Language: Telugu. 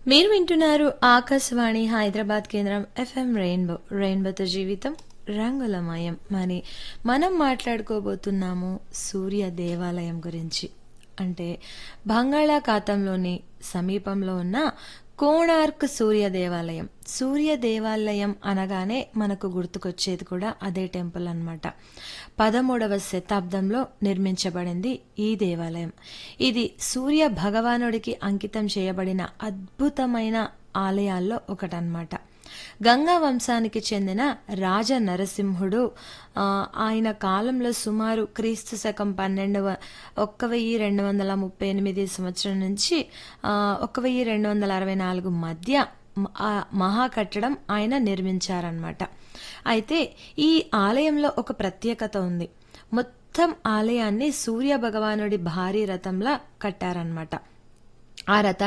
మీరు వింటున్నారు ఆకాశవాణి హైదరాబాద్ కేంద్రం ఎఫ్ఎం రెయిన్బో రెయిన్బోతో జీవితం రంగులమయం మరి మనం మాట్లాడుకోబోతున్నాము సూర్య దేవాలయం గురించి అంటే బంగాళాఖాతంలోని సమీపంలో ఉన్న కోణార్క్ సూర్య దేవాలయం సూర్య దేవాలయం అనగానే మనకు గుర్తుకొచ్చేది కూడా అదే టెంపుల్ అన్నమాట పదమూడవ శతాబ్దంలో నిర్మించబడింది ఈ దేవాలయం ఇది సూర్య భగవానుడికి అంకితం చేయబడిన అద్భుతమైన ఆలయాల్లో ఒకటన్నమాట గంగా వంశానికి చెందిన రాజ నరసింహుడు ఆ, ఆయన కాలంలో సుమారు క్రీస్తు శకం పన్నెండవ ఒక్క వెయ్యి రెండు వందల ముప్పై ఎనిమిది సంవత్సరం నుంచి ఆ, ఒక్క వెయ్యి రెండు వందల అరవై నాలుగు మధ్య మ- ఆ మహా కట్టడం ఆయన నిర్మించారనమాట అయితే ఈ ఆలయంలో ఒక ప్రత్యేకత ఉంది మొత్తం ఆలయాన్ని సూర్య భగవానుడి భారీ రథంలా కట్టారనమాట ఆ రథాన్ని